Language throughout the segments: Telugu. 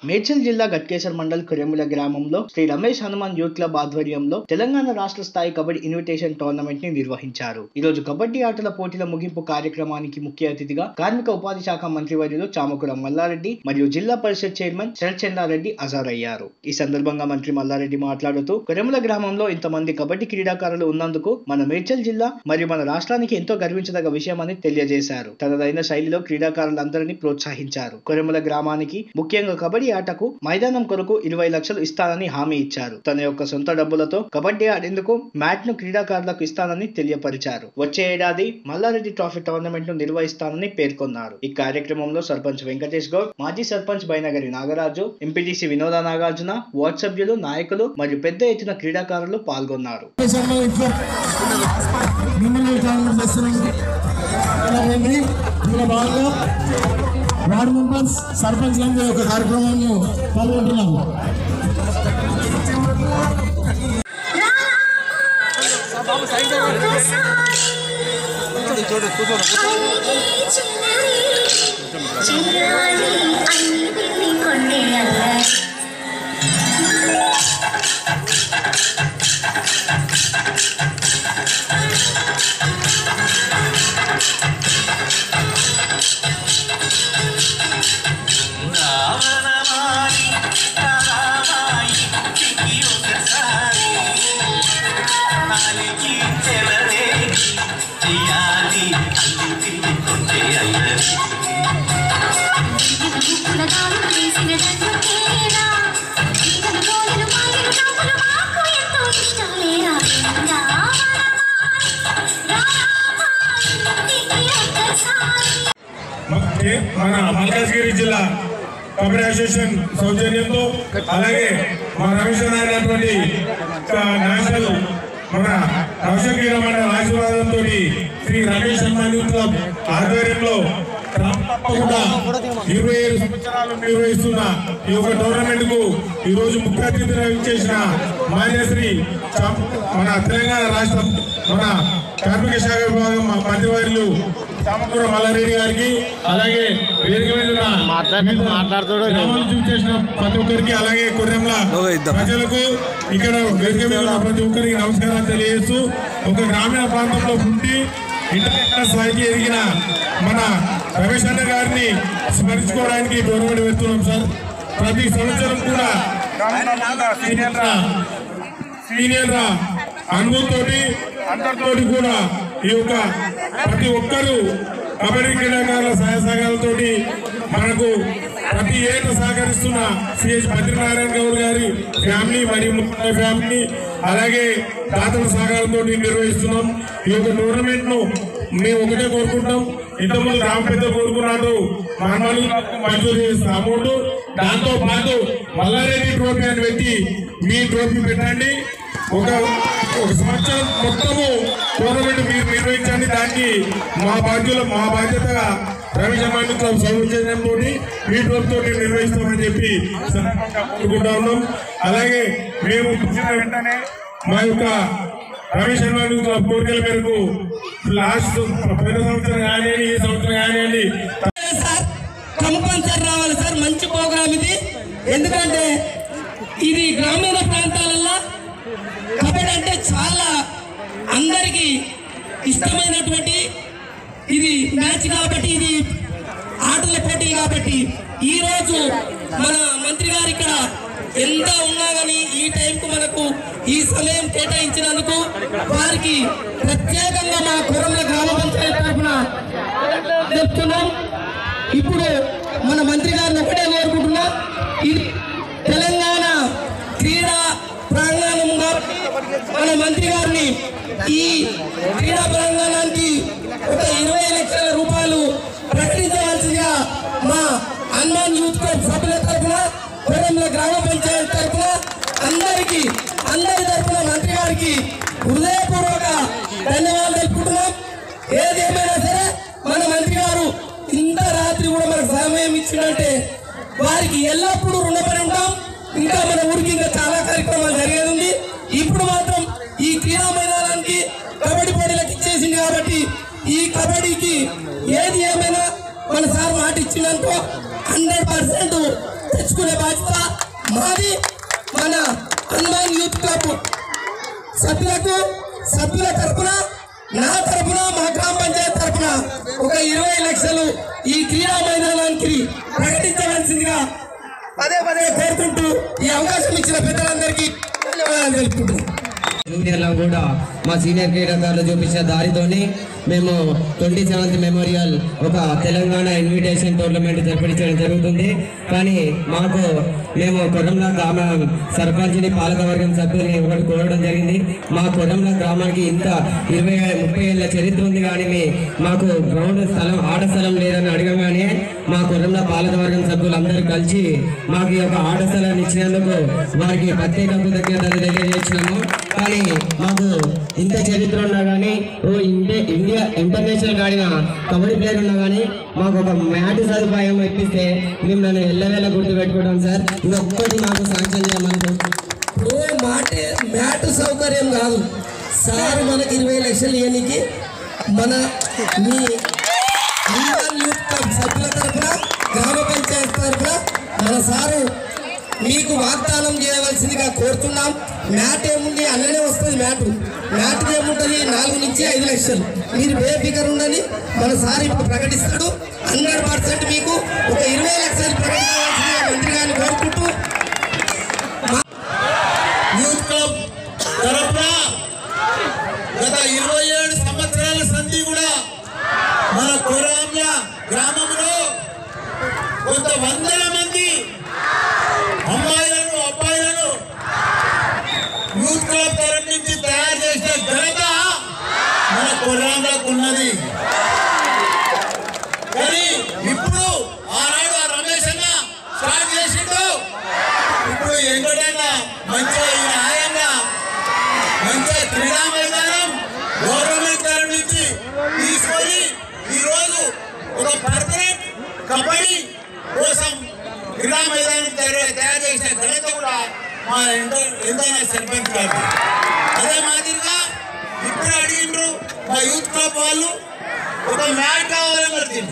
మేడ్చల్ జిల్లా గట్కేసర్ మండల్ కురెముల గ్రామంలో శ్రీ రమేష్ హనుమాన్ యూత్ క్లబ్ ఆధ్వర్యంలో తెలంగాణ రాష్ట్ర స్థాయి కబడ్డీ ఇన్విటేషన్ టోర్నమెంట్ ని నిర్వహించారు ఈ రోజు కబడ్డీ ఆటల పోటీల ముగింపు కార్యక్రమానికి ముఖ్య అతిథిగా కార్మిక ఉపాధి శాఖ మంత్రివర్యులు చామకుల మల్లారెడ్డి మరియు జిల్లా పరిషత్ చైర్మన్ శరత్చంద్రారెడ్డి హాజరయ్యారు ఈ సందర్భంగా మంత్రి మల్లారెడ్డి మాట్లాడుతూ కురెముల గ్రామంలో ఇంతమంది కబడ్డీ క్రీడాకారులు ఉన్నందుకు మన మేడ్చల్ జిల్లా మరియు మన రాష్ట్రానికి ఎంతో గర్వించదగ్గ విషయమని తెలియజేశారు తనదైన శైలిలో క్రీడాకారులందరినీ ప్రోత్సహించారు కొరెముల గ్రామానికి ముఖ్యంగా కబడ్డీ ఆటకు మైదానం కొరకు ఇరవై లక్షలు ఇస్తానని హామీ ఇచ్చారు తన యొక్క సొంత డబ్బులతో కబడ్డీ ఆడేందుకు మ్యాట్ ను క్రీడాకారులకు ఇస్తానని తెలియపరిచారు వచ్చే ఏడాది మల్లారెడ్డి ట్రోఫీ టోర్నమెంట్ ను నిర్వహిస్తానని పేర్కొన్నారు ఈ కార్యక్రమంలో సర్పంచ్ వెంకటేష్ గౌడ్ మాజీ సర్పంచ్ బైనగరి నాగరాజు ఎంపీటీసీ వినోద నాగార్జున వార్డ్ సభ్యులు నాయకులు మరియు పెద్ద ఎత్తున క్రీడాకారులు పాల్గొన్నారు దేశంలో ఇట్లా మిమ్మల్ని టార్గెట్ చేస్తున్నాం అలాగే దీనిలో భాగంగా వార్డు మెంబర్స్ సర్పంచ్ లందరూ ఒక కార్యక్రమంలో పాల్గొంటున్నాము రావణమాలి రామాయి చికి ఒకసారి అలికి చెలరేగి చెయ్యాలి అల్లి తిరుగుతుంటే అల్లరి మ- మన మల్కాజ్గిరి జిల్లా కబడ్డీ అసోసియేషన్ సౌజన్యంతో అలాగే మన రమేష్ అయినటువంటి నేషనల్ మన రవిశంకర మండల ఆశీర్వాదంతో శ్రీ రమేష్ హనుమాన్ యూత్ క్లబ్ ఆధ్వర్యంలో తప్పకుండా ఇరవై ఏడు సంవత్సరాలు నిర్వహిస్తున్న ఈ యొక్క టోర్నమెంట్ కు ఈ రోజు ముఖ్య అతిథిగా చేసిన మాన్యశ్రీ చా- మన తెలంగాణ రాష్ట్రం మన కార్మిక శాఖ విభాగం మా మంత్రివర్యులు చామకూర మల్లారెడ్డి గారికి అలాగే వేదిక మీద ఉన్న గ్రామాల నుంచి చేసిన ప్రతి ఒక్కరికి అలాగే కొర్రెంల ప్రజలకు ఇక్కడ వేదిక మీద ఉన్న ప్రతి ఒక్కరికి నమస్కారాలు తెలియజేస్తూ ఒక గ్రామీణ ప్రాంతంలో పుట్టి ఇంటర్నేషనల్ స్థాయికి ఎదిగిన మన రమేష్ అన్న గారిని స్మరించుకోవడానికి టోర్నమెంట్ పెడుతున్నాం సార్ ప్రతి సంవత్సరం కూడా సీనియర్ రా సీనియర్ రా అనుభవంతోటి అందరితోటి కూడా ఈ యొక్క ప్రతి ఒక్కరూ కబడ్డీ క్రీడాకారుల సహాయ సహకారాలతోటి మనకు ప్రతి ఏటా సహకరిస్తున్న సిహెచ్ బద్రీనారాయణ గౌడ్ గారి ఫ్యామిలీ మరియు ముఖ్య ఫ్యామిలీ అలాగే దాతల సహకారంతో నిర్వహిస్తున్నాం ఈ యొక్క టోర్నమెంట్ ను మేము ఒకటే కోరుకుంటాం ఇంతకుముందు రామ పెద్ద కోరుకున్నాడు మనమలు మంజూరు చేసిన అమౌంట్ దాంతో పాటు మల్లారెడ్డి ట్రోఫీ అని పెట్టి మీ ట్రోఫీ పెట్టండి ఒక ఒక సంవత్సరం మొత్తము టోర్నమెంట్ మీరు నిర్వహించండి దానికి మా బాధ్యుల మా బాధ్యతగా రవి జమాని క్లబ్ సౌజన్యంతో మీ ట్రోఫీతో నిర్వహిస్తామని చెప్పి సందర్భంగా కోరుకుంటా ఉన్నాం అలాగే మేము పుట్టిన వెంటనే మా యొక్క రమేష్ హనుమాన్ క్లబ్ కోరికల మేరకు లాస్ట్ పోయిన సంవత్సరం కానివ్వండి ఈ సంవత్సరం కానివ్వండి సార్ కంపల్సరీ రావాలి సార్ మంచి ప్రోగ్రామ్ ఇది ఎందుకంటే ఇది గ్రామీణ ప్రాంతాలలో కబడ్డీ అంటే చాలా అందరికీ ఇష్టమైనటువంటి ఇది మ్యాచ్ కాబట్టి ఇది ఆటల పోటీ కాబట్టి ఈ రోజు మన మంత్రి గారు ఇక్కడ ఎంత ఉన్నా కానీ ఈ టైంకు మనకు ఈ సమయం కేటాయించినందుకు వారికి ప్రత్యేకంగా మా కురంల గ్రామ పంచాయతీ తరఫున చెప్తున్నాం ఇప్పుడు మన మంత్రి గారిని ఒకటే కోరుకుంటున్నా ఇది తెలంగాణ క్రీడా ప్రాంగణం కాబట్టి మన మంత్రి గారిని ఈ క్రీడా ప్రాంగణానికి ఒక ఇరవై లక్షల రూపాయలు ప్రకటించవలసిందిగా మా హనుమాన్ యూత్ క్లబ్ సభ్యుల తరఫున కొరంల గ్రామ పంచాయతీ తరఫున అందరికీ అందరి తరఫున మంత్రి గారికి హృదయపూర్వక ధన్యవాదాలు తెలుపుకుంటున్నాం ఏదేమైనా సరే మన మంత్రి గారు ఇంత రాత్రి కూడా మనకు సమయం ఇచ్చిందంటే వారికి ఎల్లప్పుడూ రుణపడి ఉంటాం ఇంకా మన ఊరికి ఇంకా చాలా కార్యక్రమాలు జరిగేది ఉంది ఇప్పుడు మాత్రం ఈ క్రీడా మైదానానికి కబడ్డీ పోటీలకు ఇచ్చేసింది కాబట్టి ఈ కబడ్డీకి ఏది ఏమైనా మన సార్ మాట ఇచ్చినందుకు హండ్రెడ్ పర్సెంట్ తెచ్చుకునే బాధ్యత మాది మన హనుమాన్ యూత్ క్లబ్ సభ్యులకు సభ్యుల తరపున నా తరపున మా గ్రామ పంచాయతీ తరపున ఒక ఇరవై లక్షలు ఈ క్రీడా మైదానానికి ప్రకటించవలసిందిగా పదే పదే కోరుకుంటూ ఈ అవకాశం ఇచ్చిన పెద్దలందరికీ ధన్యవాదాలు తెలుపుకుంటున్నాను జూనియర్లో కూడా మా సీనియర్ క్రీడాకారులు చూపించిన దారితోని మేము ట్వంటీ సెవెంత్ మెమోరియల్ ఒక తెలంగాణ ఇన్విటేషన్ టోర్నమెంట్ జరిపించడం జరుగుతుంది కానీ మాకు మేము కొరంల గ్రామ సర్పంచ్ని పాలకవర్గం సభ్యుల్ని ఒకటి కోరడం జరిగింది మా కొరంల గ్రామానికి ఇంత ఇరవై ముప్పై ఏళ్ళ చరిత్ర ఉంది కానీ మీ- మాకు గ్రౌండ్ స్థలం ఆట స్థలం లేదని అడగగానే మా కొరంల పాలకవర్గం సభ్యులు అందరూ కలిసి మాకు ఈ యొక్క ఆట స్థలాన్ని ఇచ్చినందుకు వారికి ప్రత్యేక కృతజ్ఞతలు తెలియజేసినాము కానీ మాకు ఇంత చరిత్ర ఉన్నా కానీ ఓ ఇండియా ఇండియా ఇంటర్నేషనల్ ఆడిన కబడ్డీ ప్లేయర్ ఉన్నా కానీ మాకు ఒక మ్యాట్ సదుపాయం ఇప్పిస్తే మేము నన్ను ఎల్లవేళ గుర్తు పెట్టుకుంటాం సార్ ఇంకొకటి మాకు శాంక్షన్ చేయమనుకుంటున్నాం ఇప్పుడు మాట మ్యాట్ సౌకర్యం కాదు సార్ మనకి ఇరవై లక్షలు ఇవ్వనికి మన మీ ఇండియన్ యూత్ క్లబ్ సభ్యుల తరఫున గ్రామ పంచాయతీ తరఫున మన సారు మీకు వాగ్దానం చేయవలసిందిగా కోరుతున్నాం మ్యాట్ ఏముంది అన్ననే వస్తుంది మ్యాట్ మ్యాట్ ఏముంటుంది నాలుగు నుంచి ఐదు లక్షలు మీరు బేఫికర్ ఉండని మన సార్ ఇప్పుడు ప్రకటిస్తాడు హండ్రెడ్ పర్సెంట్ మీకు ఒక ఇరవై లక్షలు ప్రకటించవలసిందిగా మంత్రి గారిని కోరుకుంటూ యూత్ క్లబ్ తరఫున గత ఇరవై ఏడు సంవత్సరాల సంధి కూడా మన కొరాంల గ్రామంలో కొంత వందల మంది అమ్మాయిలను అబ్బాయిలను యూత్ క్లబ్ తరఫు నుంచి తయారు చేసిన ఘనత మన కొరాంలకు ఉన్నది కానీ ఇప్పుడు ఆనాడు ఆ రమేష్ అన్న స్టార్ట్ చేసిండు ఇప్పుడు వెంకటన్న మంచిగా ఈ న్యాయంగా మంచిగా క్రీడా మైదానం గవర్నమెంట్ తరఫు నుంచి తీసుకొని ఈరోజు ఒక పర్మనెంట్ కబడ్డీ కోసం క్రీడా మైదానం తయారు తయారు చేసిన ఘనత కూడా మా ఎంతో ఎంతైనా సర్పంచ్ గారు అదే మాదిరిగా ఇప్పుడు అడిగిండ్రు మా యూత్ క్లబ్ వాళ్ళు ఒక మ్యాట్ కావాలని అడిగిండ్రు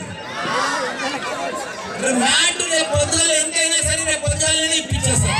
రేపు మ్యాట్ రేపు పొద్దుగాల ఎంతైనా సరే రేపు పొద్దుగాలనే ఇప్పించేస్తాం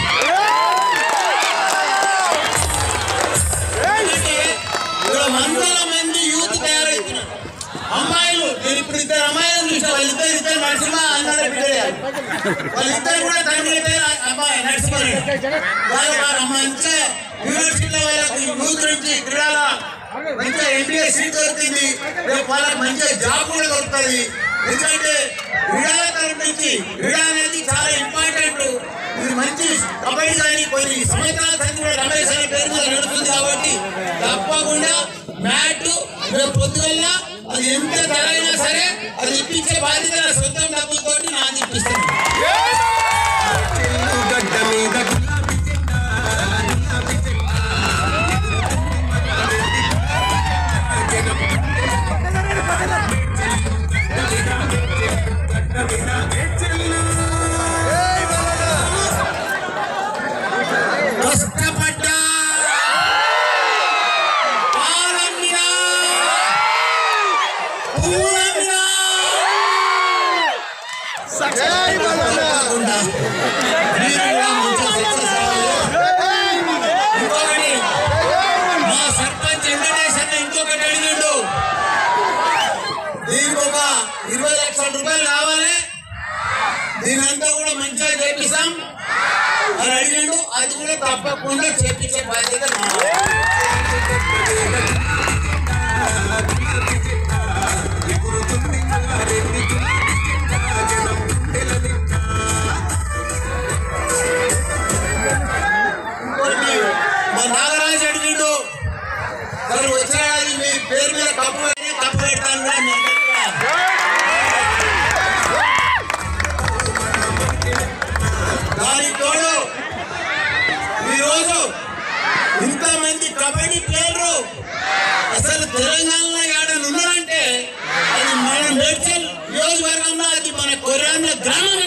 ఎందుకంటే ఇక్కడ వందల మంది యూత్ తయారవుతున్నారు అమ్మాయిలు నేను ఇప్పుడు ఇద్దరు అమ్మాయిలను చూసిన వాళ్ళిద్దరు ఇద్దరు నరసింహ అన్నారు బిడ్డలే వాళ్ళిద్దరు కూడా తండ్రి పేరు అమ్మాయి నరసింహ వాళ్ళు వారు మంచిగా యూనివర్సిటీలో వాళ్ళకు యూత్ నుంచి క్రీడల మంచిగా ఎంబీఏ సీట్ దొరికింది రేపు వాళ్ళకి మంచిగా జాబ్ కూడా దొరుకుతుంది ఎందుకంటే క్రీడల తరఫు నుంచి క్రీడ అనేది చాలా ఇంపార్టెంట్ ఇది మంచి కబడ్డీ కానీ కొన్ని సంవత్సరాల క్రితం కూడా రమేష్ అనే పేరు మీద నడుస్తుంది కాబట్టి తప్పకుండా మ్యాట్ రేపు పొద్దుగల అది ఎంత ధర అయినా సరే అది ఇప్పించే బాధ్యత నా సొంతం డబ్బులతో నాది ఇప్పిస్తాను కష్టపడ్డా పాలమ్మినా పూలమ్మినా తప్పకుండా మీరు కూడా మంచిగా success అవ్వాలి. ఇంకొకటి మా సర్పంచ్ వెంకటేశ్వర ఇంకొకటి అడిగిండు దీనికి ఒక ఇరవై లక్షల రూపాయలు కావాలి దీనంతా కూడా మంచిగా చేపిస్తాం అని అడిగిండు అది కూడా తప్పకుండా చేపించే బాధ్యత నాది. ఇంకోటి మా నాగరాజు అడిగిండు మరి వచ్చేయాలి మీ పేరు మీద కప్పు పెట్టి కప్పు పెడతాను కూడా మీ అందరికీ. దానికి తోడు ఈరోజు ఇంతమంది కబడ్డీ ప్లేయర్లు అసలు తెలంగాణలో ఏడని ఉన్నారంటే అది మన మేడ్చల్ నియోజకవర్గంలో అది మన కొరాన్ల గ్రామం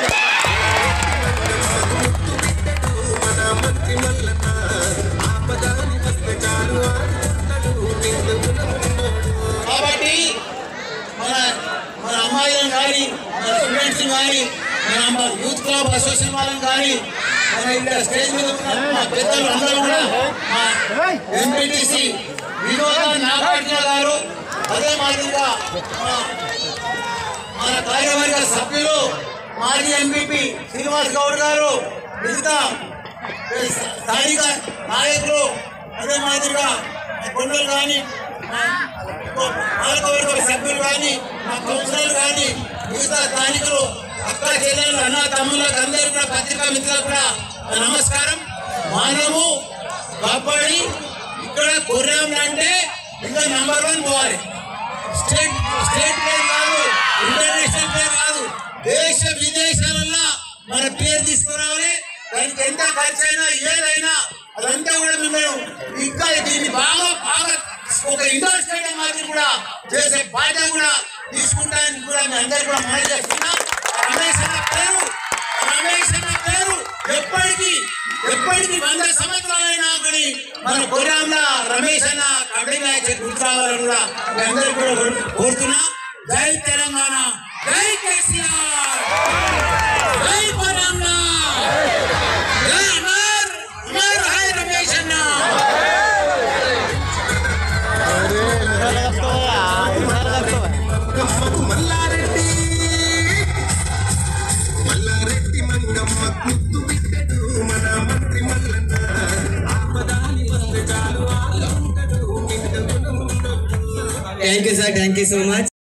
కాబట్టి మన మన అమ్మాయిలను కానీ మన స్టూడెంట్స్ కానీ మన అమ్మ యూత్ క్లబ్ బాబు అసోసియేషన్ వాళ్ళని కానీ మన ఇక్కడ స్టేజ్ మీద ఉన్న మా పెద్దలు అందరూ కూడా మా ఎంపీటీసీ వినోద నాగార్జున గారు అదే మాదిరిగా మా- మన కార్యవర్గ సభ్యులు మాజీ ఎంపీపీ శ్రీనివాస్ గౌడ్ గారు మిగతా స్థానిక నాయకులు అదే మాదిరిగా మా కొండలు కానీ మా పాలకవర్గ సభ్యులు కానీ మా కౌన్సిలర్లు కానీ మిగతా స్థానికులు అక్క చెల్లెలు అన్న తమ్ముళ్ళకి అందరూ కూడా పత్రికా మిత్రులకు కూడా నా నమస్కారం మనము కబడ్డీ ఇక్కడ కొర్రాం అంటే ఇంకా నంబర్ వన్ పోవాలి స్టేట్ స్టేట్ ప్లేయర్ కాదు ఇంటర్నేషనల్ ప్లేయర్ కాదు దేశ విదేశాలలో మన పేరు తీసుకురావాలి దానికి ఎంత ఖర్చు అయినా ఏదైనా అదంతా కూడా మేము ఇంకా దీన్ని బాగా బాగా ఒక ఇండోర్ స్టేడియం మాదిరి కూడా చేసే బాధ్యత కూడా తీసుకుంటానని కూడా మీ అందరికీ కూడా మనవి చేస్తున్నా రమేష్ అన్న పేరు రమేష్ అన్న పేరు ఎప్పటికీ ఎప్పటికీ వంద సంవత్సరాలైనా కానీ మన కొరాంలో రమేష్ అన్న కబడ్డీ మ్యాచ్ గుర్తురావాలని కూడా మీ అందరికీ కూడా కోరు- కోరుతున్నా జై తెలంగాణ జై కేసీఆర్ జై కొరాంలో జై అమర్ అమర్ హై రమేష్ అన్న thank you sir thank you so much